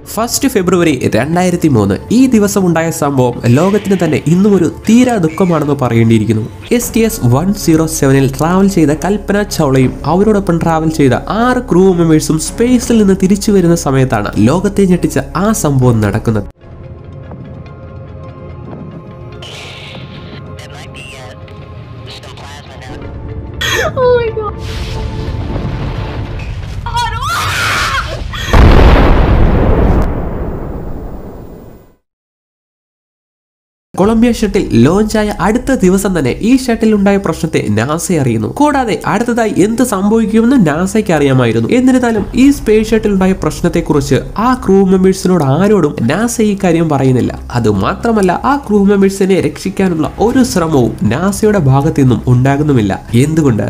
First February രണ്ടായിരത്തി മൂന്ന് ഈ ദിവസം ഉണ്ടായ സംഭവം ലോകത്തിന് തന്നെ ഇന്നും ഒരു തീരാ ദുഃഖമാണെന്ന് പറയേണ്ടിയിരിക്കുന്നു S T S one zero സെവനിൽ ട്രാവൽ ചെയ്ത കൽപ്പന ചൗളയും അവരോടൊപ്പം ട്രാവൽ ചെയ്ത ആറ് ക്രൂ മെമ്പേഴ്സും സ്പേസിൽ നിന്ന് തിരിച്ചു വരുന്ന സമയത്താണ് ലോകത്തെ ഞെട്ടിച്ച ആ സംഭവം നടക്കുന്നത് There might be uh, some plasma now. Oh my god. Oh no! Columbia shuttle ലോഞ്ചായ അടുത്ത ദിവസം തന്നെ ഈ ഷട്ടിൽ ഉണ്ടായ പ്രശ്നത്തെ നാസ അറിയുന്നു കൂടാതെ അടുത്തതായി എന്ത് സംഭവിക്കുമെന്ന് നാസയ്ക്ക് അറിയാമായിരുന്നു എന്നിരുന്നാലും ഈ സ്പേസ് ഷട്ടിൽ ഉണ്ടായ പ്രശ്നത്തെക്കുറിച്ച് ആ ക്രൂ മെമ്പേഴ്സിനോട് ആരോടും നാസ ഈ കാര്യം പറയുന്നില്ല അത് മാത്രമല്ല ആ ക്രൂ മെമ്പേഴ്സിനെ രക്ഷിക്കാനുള്ള ഒരു ശ്രമവും നാസയുടെ ഭാഗത്തു നിന്നും ഉണ്ടാകുന്നുമില്ല എന്തുകൊണ്ട്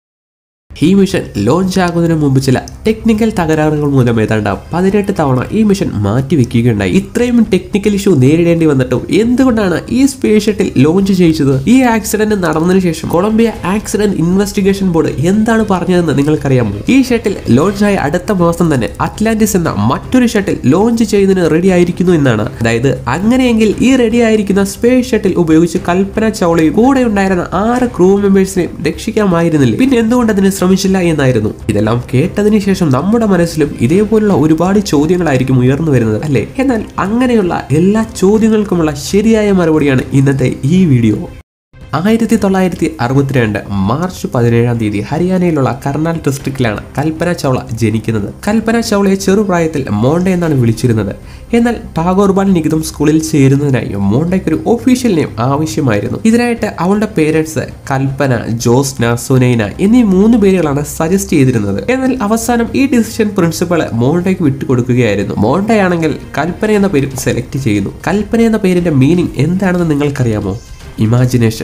ഈ മിഷൻ ലോഞ്ച് ആകുന്നതിന് മുമ്പ് ചില ടെക്നിക്കൽ തകരാറുകൾ മൂലം ഏതാണ്ട് പതിനെട്ട് തവണ ഈ മിഷൻ മാറ്റിവെക്കുകയുണ്ടായി ഇത്രയും ടെക്നിക്കൽ ഇഷ്യൂ നേരിടേണ്ടി വന്നിട്ടും എന്തുകൊണ്ടാണ് ഈ സ്പേസ് ഷട്ടിൽ ലോഞ്ച് ചെയ്യിച്ചത് ഈ ആക്സിഡന്റ് നടന്നതിന് ശേഷം കൊളംബിയ ആക്സിഡന്റ് ഇൻവെസ്റ്റിഗേഷൻ ബോർഡ് എന്താണ് പറഞ്ഞതെന്ന് നിങ്ങൾക്കറിയാമോ ഈ ഷട്ടിൽ ലോഞ്ചായ അടുത്ത മാസം തന്നെ അറ്റ്ലാന്റിസ് എന്ന മറ്റൊരു ഷട്ടിൽ ലോഞ്ച് ചെയ്യുന്നതിന് റെഡി ആയിരിക്കുന്നു എന്നാണ് അതായത് അങ്ങനെയെങ്കിൽ ഈ റെഡി ആയിരിക്കുന്ന സ്പേസ് ഷട്ടിൽ ഉപയോഗിച്ച് കൽപ്പന ചൗളയും കൂടെ ഉണ്ടായിരുന്ന ആറ് ക്രൂ മെമ്പേഴ്സിനെയും രക്ഷിക്കാമായിരുന്നില്ല പിന്നെ എന്തുകൊണ്ട് അതിന് ശ്രമിച്ചില്ല എന്നായിരുന്നു ഇതെല്ലാം കേട്ടതിന് ശേഷം നമ്മുടെ മനസ്സിലും ഇതേപോലുള്ള ഒരുപാട് ചോദ്യങ്ങളായിരിക്കും ഉയർന്നു വരുന്നത് അല്ലേ എന്നാൽ അങ്ങനെയുള്ള എല്ലാ ചോദ്യങ്ങൾക്കുമുള്ള ശരിയായ മറുപടിയാണ് ഇന്നത്തെ ഈ വീഡിയോ ആയിരത്തി തൊള്ളായിരത്തി അറുപത്തിരണ്ട് മാർച്ച് പതിനേഴാം തീയതി ഹരിയാനയിലുള്ള കർണാൽ ഡിസ്ട്രിക്റ്റിലാണ് കൽപ്പന ചൗള ജനിക്കുന്നത് കൽപ്പന ചൗളയെ ചെറുപ്രായത്തിൽ മോണ്ട എന്നാണ് വിളിച്ചിരുന്നത് എന്നാൽ ടാഗോർബാൽ നികിതം സ്കൂളിൽ ചേരുന്നതിനായി മോണ്ടയ്ക്ക് ഒരു ഒഫീഷ്യൽ നെയിം ആവശ്യമായിരുന്നു ഇതിനായിട്ട് അവളുടെ പേരൻസ് കൽപ്പന ജോസ്ന സുനൈന എന്നീ മൂന്ന് പേരുകളാണ് സജസ്റ്റ് ചെയ്തിരുന്നത് എന്നാൽ അവസാനം ഈ ഡിസിഷൻ പ്രിൻസിപ്പൾ മോണ്ടയ്ക്ക് വിട്ടുകൊടുക്കുകയായിരുന്നു മോണ്ടയാണെങ്കിൽ കൽപ്പന എന്ന പേര് സെലക്ട് ചെയ്യുന്നു കൽപ്പന എന്ന പേരിന്റെ മീനിങ് എന്താണെന്ന് നിങ്ങൾക്കറിയാമോ ഇമാജിനേഷൻ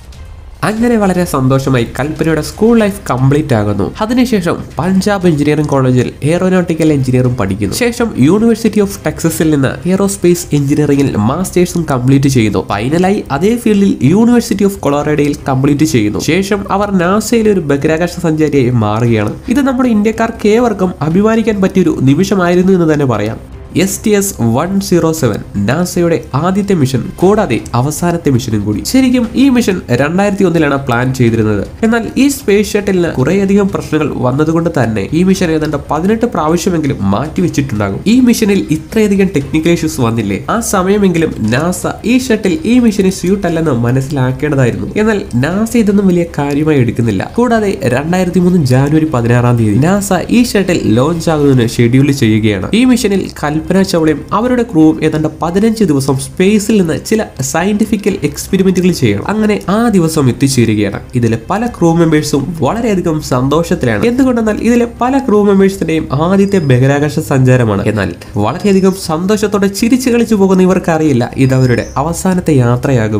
അങ്ങനെ വളരെ സന്തോഷമായി കൽപ്പനയുടെ സ്കൂൾ ലൈഫ് കംപ്ലീറ്റ് ആകുന്നു അതിനുശേഷം പഞ്ചാബ് എഞ്ചിനീയറിംഗ് കോളേജിൽ എയറോനോട്ടിക്കൽ എഞ്ചിനീയറിംഗ് പഠിക്കുന്നു ശേഷം യൂണിവേഴ്സിറ്റി ഓഫ് ടെക്സസിൽ നിന്ന് എയറോസ്പേസ് എഞ്ചിനീയറിംഗിൽ മാസ്റ്റേഴ്സും കംപ്ലീറ്റ് ചെയ്യുന്നു ഫൈനലായി അതേ ഫീൽഡിൽ യൂണിവേഴ്സിറ്റി ഓഫ് കൊളോറഡോയിൽ കംപ്ലീറ്റ് ചെയ്യുന്നു ശേഷം അവർ നാസയിലെ ഒരു ബഹിരാകാശ സഞ്ചാരിയായി മാറുകയാണ് ഇത് നമ്മുടെ ഇന്ത്യക്കാർക്ക് ഏവർക്കും അഭിമാനിക്കാൻ പറ്റിയൊരു നിമിഷമായിരുന്നു എന്ന് തന്നെ പറയാം S T S one zero seven നാസയുടെ ആദ്യത്തെ മിഷൻ കൂടാതെ അവസാനത്തെ മിഷനും കൂടി ശരിക്കും ഈ മിഷൻ രണ്ടായിരത്തി ഒന്നിലാണ് പ്ലാൻ ചെയ്തിരുന്നത് എന്നാൽ ഈ സ്പേസ് ഷട്ടിലിന് കുറേയധികം പ്രശ്നങ്ങൾ വന്നതുകൊണ്ട് തന്നെ ഈ മിഷൻ ഏതാണ്ട് പതിനെട്ട് പ്രാവശ്യമെങ്കിലും മാറ്റിവെച്ചിട്ടുണ്ടാകും ഈ മിഷനിൽ ഇത്രയധികം ടെക്നിക്കൽ ഇഷ്യൂസ് വന്നില്ലേ ആ സമയമെങ്കിലും നാസ ഈ ഷട്ടിൽ ഈ മിഷന് സ്യൂട്ട് അല്ലെന്ന് മനസ്സിലാക്കേണ്ടതായിരുന്നു എന്നാൽ നാസ ഇതൊന്നും വലിയ കാര്യമായി എടുക്കുന്നില്ല കൂടാതെ രണ്ടായിരത്തി മൂന്ന് ജാനുവരി പതിനാറാം തീയതി നാസ ഈ ഷട്ടിൽ ലോഞ്ച് ആകുന്നതിന് ഷെഡ്യൂൾ ചെയ്യുകയാണ് ഈ മിഷനിൽ കൽപ്പന ചൗളയും അവരുടെ ക്രൂവും ഏതാണ്ട് പതിനഞ്ച് ദിവസം സ്പേസിൽ നിന്ന് ചില സയന്റിഫിക്കൽ എക്സ്പെരിമെന്റുകൾ ചെയ്യണം അങ്ങനെ ആ ദിവസം എത്തിച്ചേരുകയാണ് ഇതിലെ പല ക്രൂ മെമ്പേഴ്സും വളരെയധികം സന്തോഷത്തിലാണ് എന്തുകൊണ്ടെന്നാൽ ഇതിലെ പല ക്രൂ മെമ്പേഴ്സിന്റെയും ആദ്യത്തെ ബഹിരാകാശ സഞ്ചാരമാണ് എന്നാൽ വളരെയധികം സന്തോഷത്തോടെ ചിരിച്ചു കളിച്ചു പോകുന്ന ഇവർക്ക് അറിയില്ല ഇത് അവരുടെ അവസാനത്തെ യാത്രയാകും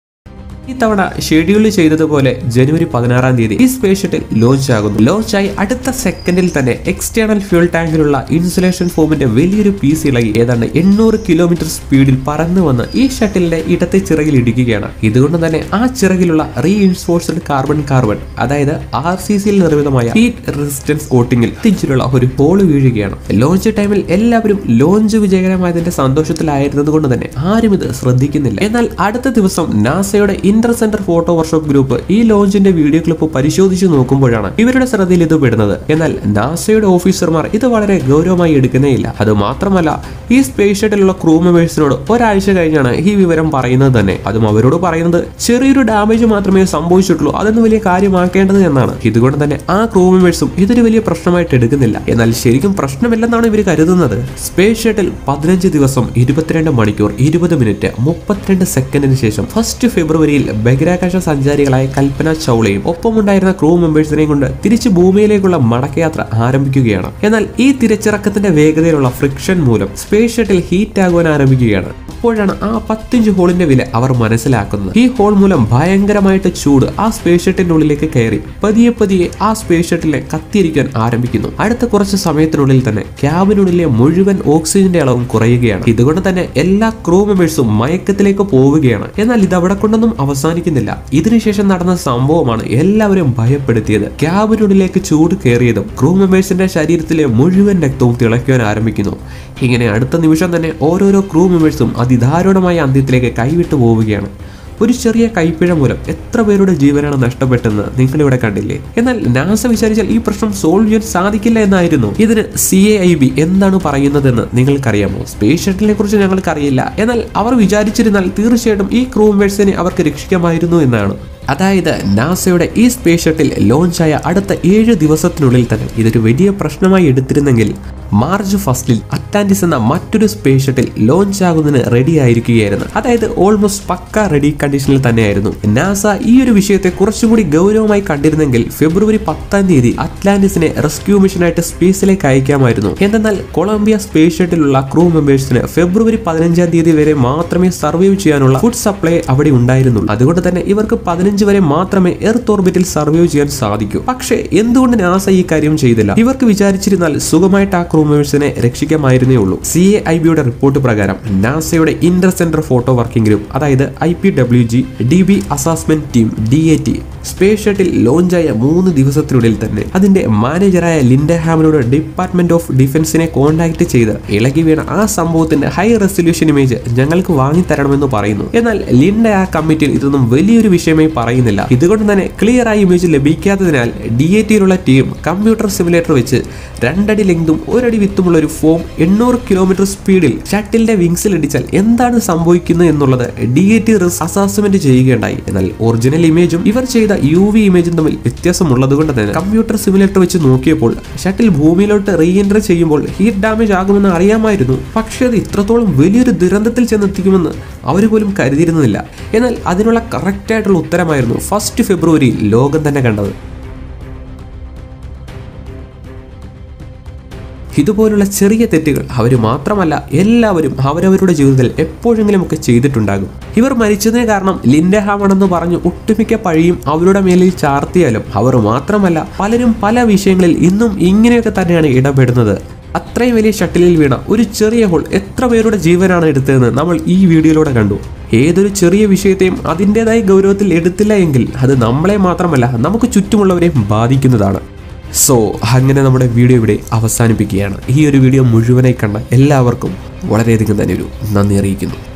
ഇത്തവണ ഷെഡ്യൂൾ ചെയ്തതുപോലെ ജനുവരി പതിനാറാം തീയതി ഈ സ്പേസ് ഷട്ടിൽ ലോഞ്ച് ആകുന്നു ലോഞ്ചായി അടുത്ത സെക്കൻഡിൽ തന്നെ എക്സ്റ്റേണൽ ഫ്യൂൾ ടാങ്കിലുള്ള ഇൻസുലേഷൻ ഫോമിന്റെ വലിയൊരു പീസ് ഇളകി ഏതാണ്ട് എണ്ണൂറ് കിലോമീറ്റർ സ്പീഡിൽ പറന്നു വന്ന് ഈ ഷട്ടിലിന്റെ ഇടത്തെ ചിറകിൽ ഇടിക്കുകയാണ് ഇതുകൊണ്ട് തന്നെ ആ ചിറകിലുള്ള റീഇൻഫോഴ്സ്ഡ് കാർബൺ കാർബൺ അതായത് ആർ സി സിയിൽ നിർമ്മിതമായ ഹീറ്റ് റെസിസ്റ്റൻസ് കോട്ടിംഗിൽ തിരിച്ചിലുള്ള ഒരു ഹോള് വീഴുകയാണ് ലോഞ്ച് ടൈമിൽ എല്ലാവരും ലോഞ്ച് വിജയകരമായതിന്റെ സന്തോഷത്തിലായിരുന്നത് കൊണ്ട് തന്നെ ആരും ഇത് ശ്രദ്ധിക്കുന്നില്ല എന്നാൽ അടുത്ത ദിവസം നാസയുടെ inter centre photo workshop group ഈ ലോഞ്ചിന്റെ വീഡിയോ ക്ലിപ്പ് പരിശോധിച്ചു നോക്കുമ്പോഴാണ് ഇവരുടെ ശ്രദ്ധയിൽ ഇത് പെടുന്നത് എന്നാൽ നാസയുടെ ഓഫീസർമാർ ഇത് വളരെ ഗൗരവമായി എടുക്കുന്നേയില്ല അത് മാത്രമല്ല ഈ സ്പേസ് ഷട്ടിലുള്ള ക്രൂ മെമ്പേഴ്സിനോട് ഒരാഴ്ച കഴിഞ്ഞാണ് ഈ വിവരം പറയുന്നത് തന്നെ അതും അവരോട് പറയുന്നത് ചെറിയൊരു ഡാമേജ് മാത്രമേ സംഭവിച്ചിട്ടുള്ളൂ അതൊന്നും വലിയ കാര്യമാക്കേണ്ടത് എന്നാണ് ഇതുകൊണ്ട് തന്നെ ആ ക്രൂ മെമ്പേഴ്സും ഇതൊരു വലിയ പ്രശ്നമായിട്ട് എടുക്കുന്നില്ല എന്നാൽ ശരിക്കും പ്രശ്നമില്ലെന്നാണ് ഇവർ കരുതുന്നത് സ്പേസ് ഷട്ടിൽ പതിനഞ്ച് ദിവസം ഇരുപത്തിരണ്ട് മണിക്കൂർ ഇരുപത് മിനിറ്റ് മുപ്പത്തിരണ്ട് സെക്കൻഡിന് ശേഷം ഫസ്റ്റ് ഫെബ്രുവരിയിൽ ബഹിരാകാശ സഞ്ചാരികളായ കൽപ്പന ചൗളയും ഒപ്പമുണ്ടായിരുന്ന ക്രൂ മെമ്പേഴ്സിനെയും കൊണ്ട് തിരിച്ച് ഭൂമിയിലേക്കുള്ള മടക്കയാത്ര ആരംഭിക്കുകയാണ് എന്നാൽ ഈ തിരച്ചിറക്കത്തിന്റെ വേഗതയിലുള്ള ഫ്രിക്ഷൻ മൂലം സ്പേസ് ഷട്ടിൽ ഹീറ്റ് ആകുവാൻ ആരംഭിക്കുകയാണ് അപ്പോഴാണ് ആ പത്തിഞ്ച് ഹോളിന്റെ വില അവർ മനസ്സിലാക്കുന്നത് ഈ ഹോൾ മൂലം ഭയങ്കരമായിട്ട് ചൂട് ആ സ്പേസ് ഷട്ടിന്റെ ഉള്ളിലേക്ക് കയറി പതിയെ പതിയെ ആ സ്പേസ് ഷട്ടിലെ കത്തിയിരിക്കാൻ ആരംഭിക്കുന്നു അടുത്ത കുറച്ച് സമയത്തിനുള്ളിൽ തന്നെ ക്യാബിനുള്ളിലെ മുഴുവൻ ഓക്സിജന്റെ അളവും കുറയുകയാണ് ഇതുകൊണ്ട് തന്നെ എല്ലാ ക്രൂ മെമ്പേഴ്സും മയക്കത്തിലേക്ക് പോവുകയാണ് എന്നാൽ ഇത് അവിടെ കൊണ്ടൊന്നും അവസാനിക്കുന്നില്ല ഇതിനുശേഷം നടന്ന സംഭവമാണ് എല്ലാവരും ഭയപ്പെടുത്തിയത് ക്യാബിനുള്ളിലേക്ക് ചൂട് കയറിയതും ക്രൂ മെമ്പേഴ്സിന്റെ ശരീരത്തിലെ മുഴുവൻ രക്തവും തിളയ്ക്കുവാൻ ആരംഭിക്കുന്നു ഇങ്ങനെ അടുത്ത അടുത്ത നിമിഷം തന്നെ ഓരോരോ ക്രൂ മെമ്പേഴ്സും അതിദാരുണമായ അന്ത്യത്തിലേക്ക് കൈവിട്ടു പോവുകയാണ് ഒരു ചെറിയ കൈപ്പിഴ മൂലം എത്ര പേരുടെ ജീവനാണ് നഷ്ടപ്പെട്ടെന്ന് നിങ്ങളിവിടെ കണ്ടില്ലേ എന്നാൽ നാസ വിചാരിച്ചാൽ ഈ പ്രശ്നം സോൾവ് ചെയ്യാൻ സാധിക്കില്ല എന്നായിരുന്നു ഇതിന് സി എ ഐ ബി എന്താണ് പറയുന്നതെന്ന് നിങ്ങൾക്കറിയാമോ സ്പേസ് ഷട്ടിലിനെ കുറിച്ച് ഞങ്ങൾക്കറിയില്ല എന്നാൽ അവർ വിചാരിച്ചിരുന്നാൽ തീർച്ചയായിട്ടും ഈ ക്രൂ മെമ്പേഴ്സിനെ അവർക്ക് രക്ഷിക്കാമായിരുന്നു എന്നാണ് അതായത് നാസയുടെ ഈ സ്പേസ് ഷട്ടിൽ ലോഞ്ചായ അടുത്ത ഏഴ് ദിവസത്തിനുള്ളിൽ തന്നെ ഇതൊരു വലിയ പ്രശ്നമായി എടുത്തിരുന്നെങ്കിൽ മാർച്ച് ഫസ്റ്റിൽ അറ്റാൻറ്റിസ് എന്ന മറ്റൊരു സ്പേസ് ഷട്ടിൽ ലോഞ്ച് ആകുന്നതിന് റെഡി ആയിരിക്കുകയായിരുന്നു അതായത് ഓൾമോസ്റ്റ് പക്ക റെഡി കണ്ടീഷനിൽ തന്നെയായിരുന്നു നാസ ഈ ഒരു വിഷയത്തെ കുറച്ചുകൂടി ഗൗരവമായി കണ്ടിരുന്നെങ്കിൽ ഫെബ്രുവരി പത്താം തീയതി അറ്റ്ലാന്റിസിനെ റെസ്ക്യൂ മിഷനായിട്ട് സ്പേസിലേക്ക് അയക്കാമായിരുന്നു എന്തെന്നാൽ കൊളംബിയ സ്പേസ് ഷട്ടിലുള്ള ക്രൂ മെമ്പേഴ്സിന് ഫെബ്രുവരി പതിനഞ്ചാം തീയതി വരെ മാത്രമേ സർവൈവ് ചെയ്യാനുള്ള ഫുഡ് സപ്ലൈ അവിടെ ഉണ്ടായിരുന്നുള്ളൂ അതുകൊണ്ട് തന്നെ ഇവർക്ക് പതിനഞ്ച് വരെ മാത്രമേ എർത്ത് ഓർബിറ്റിൽ സർവൈവ് ചെയ്യാൻ സാധിക്കൂ പക്ഷേ എന്തുകൊണ്ട് നാസ ഈ കാര്യം ചെയ്തില്ല ഇവർക്ക് വിചാരിച്ചിരുന്നാൽ സുഖമായിട്ട് ആ ക്രൂ മെമ്പേഴ്സിനെ രക്ഷിക്കാമായിരുന്നേ ഉള്ളൂ സി എ ഐ ബിയുടെ റിപ്പോർട്ട് പ്രകാരം നാസയുടെ inter centre photo working group അതായത് I P W G D B assessment team D A T space shuttle ലോഞ്ചായ മൂന്ന് ദിവസത്തിനുള്ളിൽ തന്നെ അതിന്റെ മാനേജറായ ലിൻഡ ഹാമിനോട് ഡിപ്പാർട്ട്മെന്റ് ഓഫ് ഡിഫൻസിനെ കോൺടാക്ട് ചെയ്ത് ഇളകി വീണ ആ സംഭവത്തിന്റെ ഹൈ റെസൊല്യൂഷൻ ഇമേജ് ഞങ്ങൾക്ക് വാങ്ങിത്തരണമെന്ന് പറയുന്നു എന്നാൽ ലിൻഡ ആ കമ്മിറ്റിയിൽ ഇതൊന്നും വലിയൊരു വിഷയമായി പറയുന്നില്ല ഇതുകൊണ്ട് തന്നെ ക്ലിയർ ആയ ഇമേജ് ലഭിക്കാത്തതിനാൽ ഡി എ ടിയിലുള്ള ടീം കമ്പ്യൂട്ടർ സിമുലേറ്റർ വെച്ച് രണ്ടടി ലെങ്തും ഒരടി വിത്തുമുള്ള ഒരു ഫോം എണ്ണൂറ് കിലോമീറ്റർ സ്പീഡിൽ ഷട്ടിലിന്റെ വിങ്സിൽ ഇടിച്ചാൽ എന്താണ് സംഭവിക്കുന്നത് എന്നുള്ളത് D A T risk assessment ചെയ്യുകയുണ്ടായി എന്നാൽ ഒറിജിനൽ ഇമേജും ഇവർ ചെയ്ത യു വി ഇമേജും തമ്മിൽ വ്യത്യാസമുള്ളത് കൊണ്ട് തന്നെ കമ്പ്യൂട്ടർ സിമുലേറ്റർ വെച്ച് നോക്കിയപ്പോൾ ഷട്ടിൽ ഭൂമിയിലോട്ട് റീ എൻറ്റർ ചെയ്യുമ്പോൾ ഹീറ്റ് ഡാമേജ് ആകുമെന്ന് അറിയാമായിരുന്നു പക്ഷേ അത് ഇത്രത്തോളം വലിയൊരു ദുരന്തത്തിൽ ചെന്നെത്തിക്കുമെന്ന് അവർ പോലും കരുതിയിരുന്നില്ല എന്നാൽ അതിനുള്ള കറക്റ്റായിട്ടുള്ള ഉത്തരമായിരുന്നു ഫസ്റ്റ് ഫെബ്രുവരി ലോകം തന്നെ കണ്ടത് ഇതുപോലുള്ള ചെറിയ തെറ്റുകൾ അവർ മാത്രമല്ല എല്ലാവരും അവരവരുടെ ജീവിതത്തിൽ എപ്പോഴെങ്കിലും ഒക്കെ ചെയ്തിട്ടുണ്ടാകും ഇവർ മരിച്ചതിന് കാരണം ലിൻഡഹാമാണെന്ന് പറഞ്ഞു ഒട്ടുമിക്ക പഴിയും അവരുടെ മേലിൽ ചാർത്തിയാലും അവർ മാത്രമല്ല പലരും പല വിഷയങ്ങളിൽ ഇന്നും ഇങ്ങനെയൊക്കെ തന്നെയാണ് ഇടപെടുന്നത് അത്രയും വലിയ ഷട്ടിലിൽ വീണ ഒരു ചെറിയ ഹോൾ എത്ര പേരുടെ ജീവനാണ് എടുത്തതെന്ന് നമ്മൾ ഈ വീഡിയോയിലൂടെ കണ്ടു ഏതൊരു ചെറിയ വിഷയത്തെയും അതിൻ്റെതായ ഗൗരവത്തിൽ എടുത്തില്ല എങ്കിൽ അത് നമ്മളെ മാത്രമല്ല നമുക്ക് ചുറ്റുമുള്ളവരെയും ബാധിക്കുന്നതാണ് സോ അങ്ങനെ നമ്മുടെ വീഡിയോ ഇവിടെ അവസാനിപ്പിക്കുകയാണ് ഈ ഒരു വീഡിയോ മുഴുവനായി കണ്ട എല്ലാവർക്കും വളരെയധികം തന്നെ ഒരു നന്ദി അറിയിക്കുന്നു